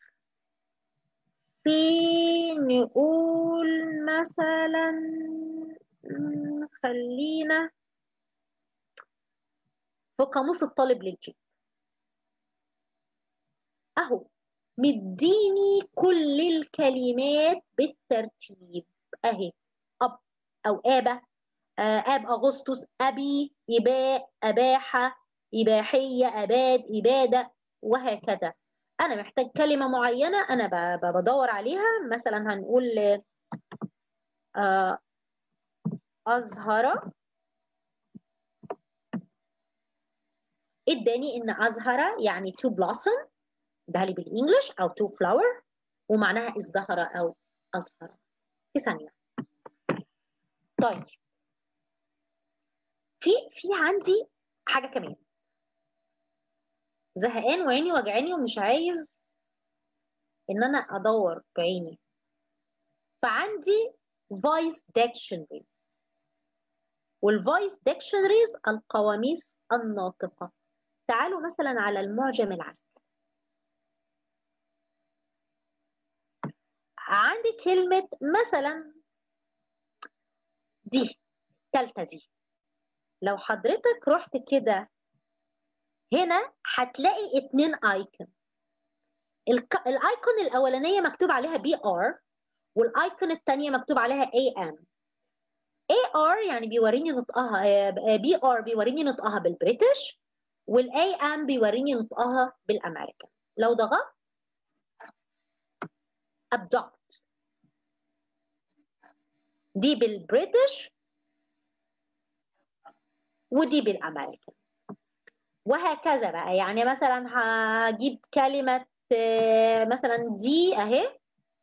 في نقول مثلا خلينا في قاموس الطالب للجيب اهو مديني كل الكلمات بالترتيب اهي اب او ابا اب اغسطس ابي اباء اباحه اباحيه اباد اباده وهكذا انا محتاج كلمه معينه انا بدور عليها مثلا هنقول آه أزهر اداني إن أزهر يعني to blossom ده لي بالإنجلش أو to flower ومعناها ازدهر أو أزهر في ثانية طيب في في عندي حاجة كمان زهقان وعيني وجعاني ومش عايز إن أنا أدور بعيني فعندي voice dictionaries والفويس ديكشنريز القواميس الناطقة تعالوا مثلا على المعجم العسكري عندي كلمة مثلا دي التالتة دي لو حضرتك رحت كده هنا هتلاقي اتنين ايكون الايكون الاولانيه مكتوب عليها بي ار والايكون الثانيه مكتوب عليها اي ام اي ار يعني بيوريني نطقها بي ار بيوريني نطقها بالبريتش والاي ام بيوريني نطقها بالامريكان لو ضغطت abduct دي بالبريتش ودي بالامريكان وهكذا بقى يعني مثلا هجيب كلمة مثلا دي اهي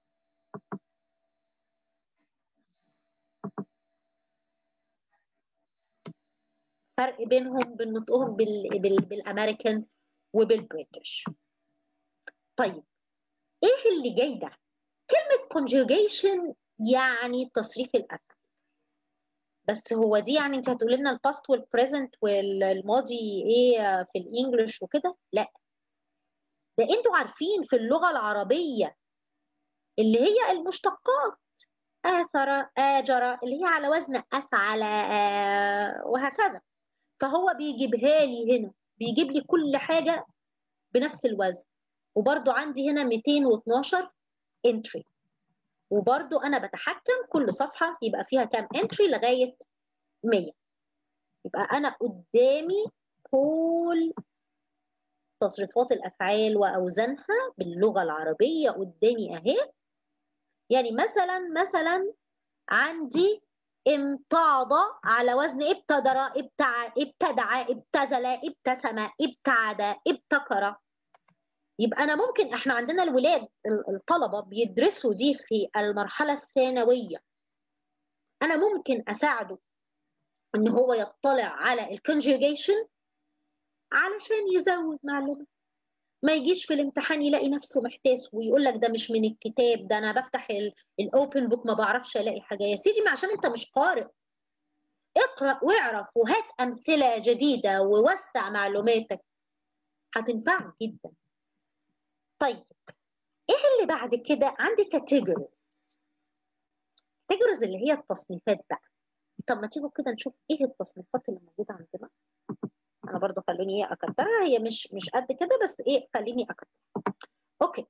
فرق بينهم بين نطقهم بال... بال... بالامريكان وبالبريتش طيب ايه اللي جاي ده كلمه conjugation يعني تصريف الافعال بس هو دي يعني انت هتقول لنا الباست والبريزنت والماضي ايه في الانجليش وكده لا ده انتوا عارفين في اللغه العربيه اللي هي المشتقات آثر آجر اللي هي على وزن أفعل آه وهكذا فهو بيجيبها لي هنا بيجيب لي كل حاجة بنفس الوزن وبرضو عندي هنا 212 انتري وبرضو أنا بتحكم كل صفحة يبقى فيها كام انتري لغاية 100 يبقى أنا قدامي كل تصريفات الأفعال وأوزانها باللغة العربية قدامي أهي يعني مثلا مثلا عندي امتعض على وزن ابتدر ابتع ابتدع ابتذل ابتسم ابتعد ابتكر يبقى انا ممكن احنا عندنا الولاد الطلبه بيدرسوا دي في المرحله الثانويه انا ممكن اساعده ان هو يطلع على الكونجيجيشن علشان يزود معلومات ما يجيش في الامتحان يلاقي نفسه محتاس ويقول لك ده مش من الكتاب ده انا بفتح الاوبن بوك ما بعرفش الاقي حاجه يا سيدي ما عشان انت مش قارئ اقرا واعرف وهات امثله جديده ووسع معلوماتك هتنفعك جدا طيب ايه اللي بعد كده عندي كاتيجوريز كاتيجوريز اللي هي التصنيفات بقى طب ما تيجوا كده نشوف ايه التصنيفات اللي موجوده عندنا انا برضو خلوني ايه اكترها هي مش مش قد كده بس ايه خليني اكترها اوكي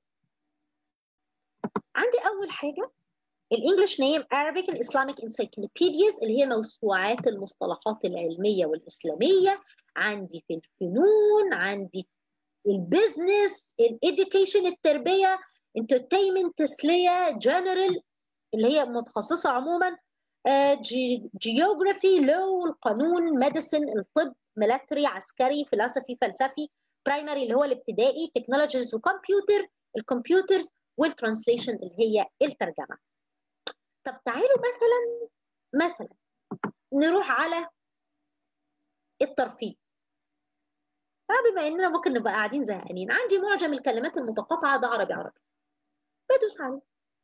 عندي اول حاجه الانجليش نيم Arabic and Islamic Encyclopedias اللي هي موسوعات المصطلحات العلميه والاسلاميه عندي في الفنون عندي البيزنس الاديوكيشن التربيه انترتينمنت تسليه جنرال اللي هي متخصصه عموما جيوغرافي لو القانون ميديسن الطب ميلتري عسكري فلسفي فلسفي برايمري اللي هو الابتدائي تكنولوجيز وكمبيوتر الكمبيوترز والترانسليشن اللي هي الترجمه طب تعالوا مثلا مثلا نروح على الترفيه بما اننا ممكن نبقى قاعدين زهقانين عندي معجم الكلمات المتقاطعه ده عربي عربي بدوس عليه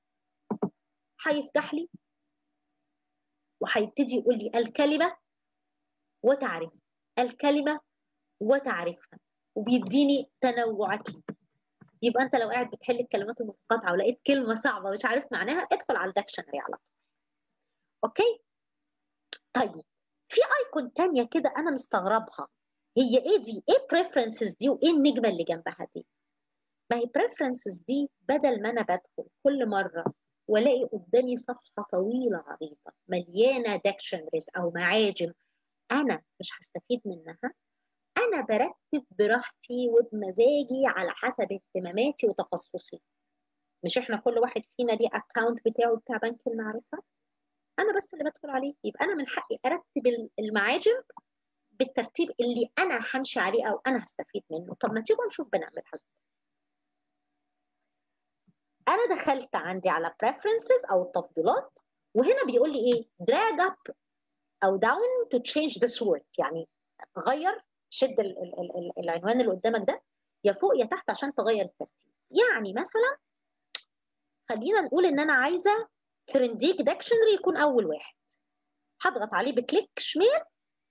هيفتح لي وهيبتدي يقول لي الكلمه وتعريفها الكلمه وتعريفها وبيديني تنوعات يبقى انت لو قاعد بتحل الكلمات المتقاطعه ولقيت كلمه صعبه مش عارف معناها ادخل على الدكشنري على طول اوكي طيب في ايكون تانية كده انا مستغربها هي ايه دي ايه preferences دي وايه النجمه اللي جنبها دي ما هي preferences دي بدل ما انا بدخل كل مره والاقي قدامي صفحه طويله عريضه مليانه ديكشنريز او معاجم انا مش هستفيد منها انا برتب براحتي وبمزاجي على حسب اهتماماتي وتخصصي مش احنا كل واحد فينا ليه اكونت بتاعه بتاع بنك المعرفه انا بس اللي بدخل عليه يبقى انا من حقي ارتب المعاجم بالترتيب اللي انا همشي عليه او انا هستفيد منه طب ما تيجوا نشوف بنعملها ازاي انا دخلت عندي على preferences او التفضيلات وهنا بيقول لي ايه drag up او down to change this word يعني غير شد ال ال ال العنوان اللي قدامك ده يا فوق يا تحت عشان تغير الترتيب يعني مثلا خلينا نقول ان انا عايزه ترنديك ديكشنري يكون اول واحد هضغط عليه بكليك شمال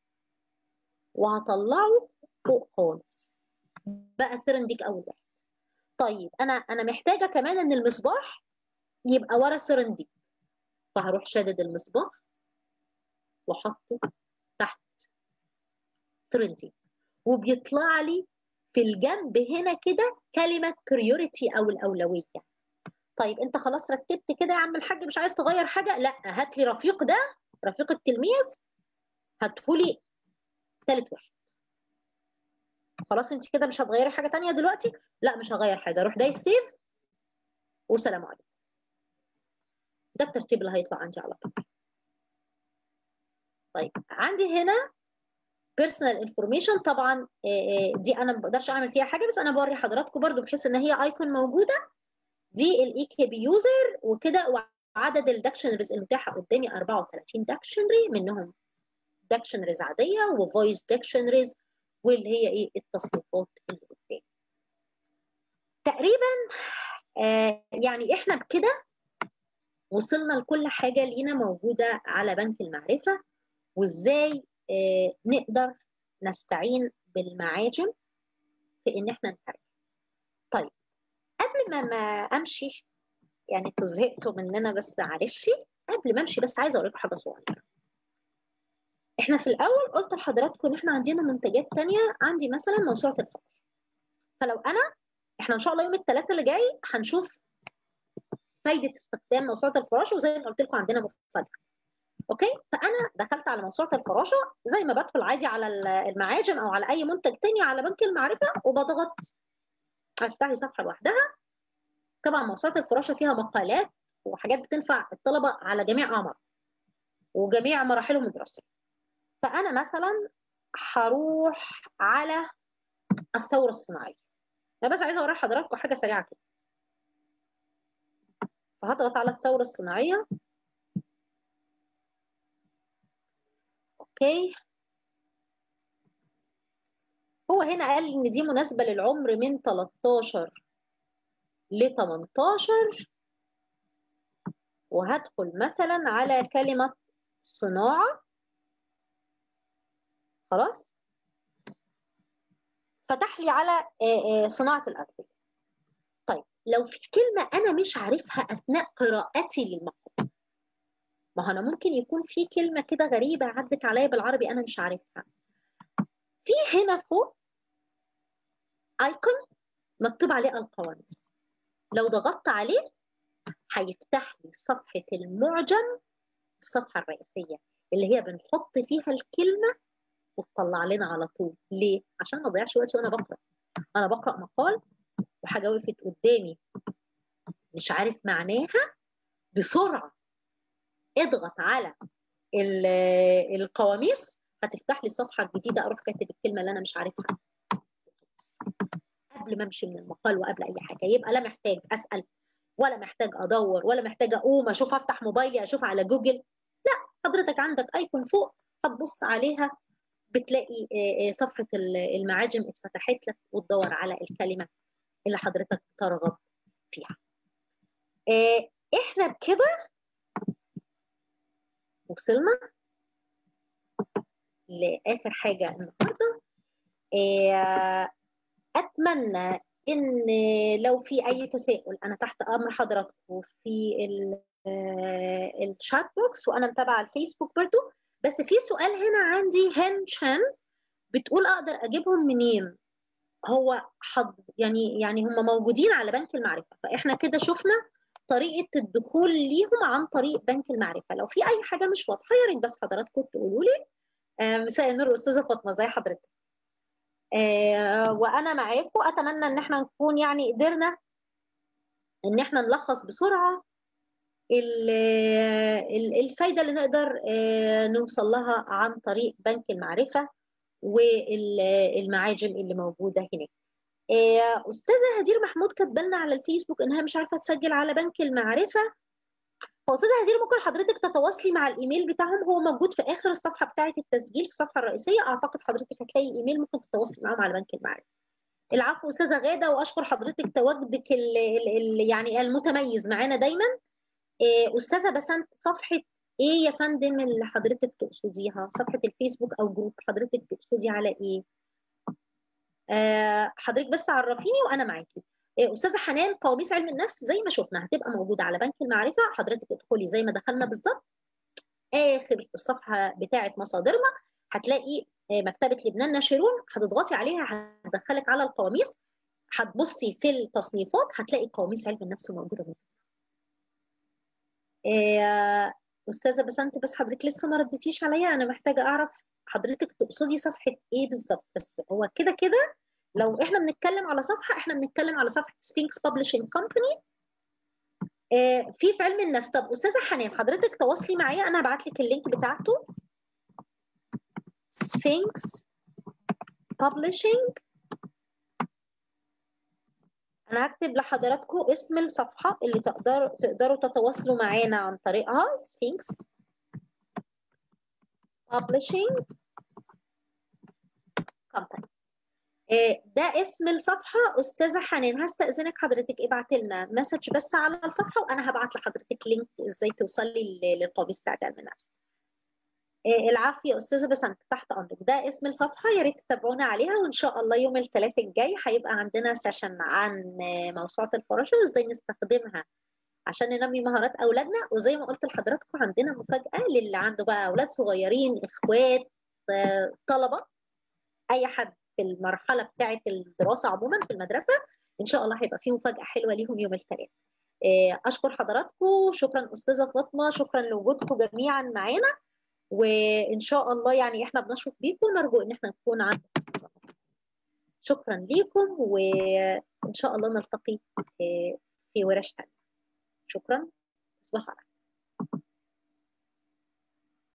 وهطلعه فوق خالص بقى ترنديك اول واحد طيب انا انا محتاجه كمان ان المصباح يبقى ورا سرنديك فهروح شادد المصباح وحطه تحت ترنديك وبيطلع لي في الجنب هنا كده كلمه بريوريتي او الاولويه طيب انت خلاص رتبت كده يا عم الحاج مش عايز تغير حاجه لا هات لي رفيق ده رفيق التلميذ هاتهولي ثالث واحد خلاص انت كده مش هتغيري حاجه تانية دلوقتي لا مش هغير حاجه اروح دايس سيف والسلام عليكم ده الترتيب اللي هيطلع عندي على طول طيب عندي هنا بيرسونال انفورميشن طبعا دي انا ما بقدرش اعمل فيها حاجه بس انا بوري حضراتكم برضو بحيث ان هي ايكون موجوده دي الاي كي بي يوزر وكده وعدد الدكشنريز المتاحه قدامي 34 دكشنري منهم دكشنريز عاديه وفويس دكشنريز واللي هي ايه التصنيفات اللي قدامي تقريبا آه يعني احنا بكده وصلنا لكل حاجه لينا موجوده على بنك المعرفه وازاي آه نقدر نستعين بالمعاجم في ان احنا نترجم طيب قبل ما ما امشي يعني انتوا زهقتوا مننا بس معلش قبل ما امشي بس عايزه اقول لكم حاجه صغيره احنا في الاول قلت لحضراتكم ان احنا عندنا منتجات تانية عندي مثلا موسوعه الفقر فلو انا احنا ان شاء الله يوم الثلاثاء اللي جاي هنشوف فايده استخدام موسوعه الفراشه وزي ما قلت لكم عندنا مفاجاه اوكي فانا دخلت على موسوعه الفراشه زي ما بدخل عادي على المعاجم او على اي منتج تاني على بنك المعرفه وبضغط افتح لي صفحه لوحدها طبعا موسوعه الفراشه فيها مقالات وحاجات بتنفع الطلبه على جميع اعمار وجميع مراحلهم الدراسيه فانا مثلا هروح على الثوره الصناعيه انا بس عايزه اوري حضراتكم حاجه سريعه كده فهضغط على الثوره الصناعيه اوكي هو هنا قال ان دي مناسبه للعمر من 13 ل 18 وهدخل مثلا على كلمه صناعه خلاص فتح لي على صناعه الادويه طيب لو في كلمه انا مش عارفها اثناء قراءتي للمقال ما هو انا ممكن يكون في كلمه كده غريبه عدت عليا بالعربي انا مش عارفها في هنا فوق ايكون مكتوب عليه القواميس لو ضغطت عليه هيفتح لي صفحه المعجم الصفحه الرئيسيه اللي هي بنحط فيها الكلمه وتطلع لنا على طول ليه عشان ما اضيعش وقتي وانا بقرا انا بقرا مقال وحاجه وقفت قدامي مش عارف معناها بسرعه اضغط على القواميس هتفتح لي الصفحه الجديده اروح كاتب الكلمه اللي انا مش عارفها قبل ما امشي من المقال وقبل اي حاجه يبقى لا محتاج اسال ولا محتاج ادور ولا محتاج اقوم اشوف افتح موبايلي اشوف على جوجل لا حضرتك عندك ايكون فوق هتبص عليها بتلاقي صفحه المعاجم اتفتحت لك وتدور على الكلمه اللي حضرتك ترغب فيها احنا بكده وصلنا لاخر حاجه النهارده اتمنى ان لو في اي تساؤل انا تحت امر حضراتكم في الشات بوكس وانا متابعه الفيسبوك برضو بس في سؤال هنا عندي هن شان بتقول اقدر اجيبهم منين هو حض يعني يعني هم موجودين على بنك المعرفه فاحنا كده شفنا طريقه الدخول ليهم عن طريق بنك المعرفه لو في اي حاجه مش واضحه يا ريت بس حضراتكم تقولوا لي مساء النور استاذه فاطمه زي حضرتك آه وانا معاكم اتمنى ان احنا نكون يعني قدرنا ان احنا نلخص بسرعه الفايده اللي نقدر آه نوصل لها عن طريق بنك المعرفه والمعاجم اللي موجوده هناك آه استاذه هدير محمود كاتبه لنا على الفيسبوك انها مش عارفه تسجل على بنك المعرفه هو استاذه هدير ممكن حضرتك تتواصلي مع الايميل بتاعهم هو موجود في اخر الصفحه بتاعه التسجيل في الصفحه الرئيسيه اعتقد حضرتك هتلاقي ايميل ممكن تتواصلي معاهم على بنك المعرفه العفو استاذه غاده واشكر حضرتك تواجدك ال ال ال يعني المتميز معانا دايما استاذه بسنت صفحه ايه يا فندم اللي حضرتك تقصديها صفحه الفيسبوك او جروب حضرتك تقصدي على ايه آه حضرتك بس عرفيني وانا معاكي استاذه حنان قواميس علم النفس زي ما شفنا هتبقى موجوده على بنك المعرفه حضرتك ادخلي زي ما دخلنا بالظبط اخر الصفحه بتاعه مصادرنا هتلاقي مكتبه لبنان ناشرون هتضغطي عليها هتدخلك على القواميس هتبصي في التصنيفات هتلاقي قواميس علم النفس موجوده هنا استاذه بسنت بس حضرتك لسه ما ردتيش عليا انا محتاجه اعرف حضرتك تقصدي صفحه ايه بالظبط بس هو كده كده لو احنا بنتكلم على صفحه احنا بنتكلم على صفحه سفينكس بابلشنج كومباني في في علم النفس طب استاذه حنان حضرتك تواصلي معايا انا هبعت لك اللينك بتاعته سفينكس بابلشنج انا هكتب لحضراتكم اسم الصفحه اللي تقدروا تقدروا تتواصلوا معانا عن طريقها سفينكس بابلشنج كومباني ده اسم الصفحه استاذه حنان هستاذنك حضرتك ابعت لنا مسج بس على الصفحه وانا هبعت لحضرتك لينك ازاي توصلي للقاموس بتاعت علم النفس العفو يا استاذه بسنت تحت امرك ده اسم الصفحه يا ريت تتابعونا عليها وان شاء الله يوم الثلاث الجاي هيبقى عندنا سيشن عن موسوعه الفراشه وازاي نستخدمها عشان ننمي مهارات اولادنا وزي ما قلت لحضراتكم عندنا مفاجاه للي عنده بقى اولاد صغيرين اخوات طلبه اي حد في المرحله بتاعه الدراسه عموما في المدرسه ان شاء الله هيبقى في مفاجاه حلوه ليهم يوم الثلاث اشكر حضراتكم شكرا استاذه فاطمه شكرا لوجودكم جميعا معانا وان شاء الله يعني احنا بنشرف بيكم ونرجو ان احنا نكون عندكم شكرا ليكم وان شاء الله نلتقي في ورش تانية شكرا تصبحوا على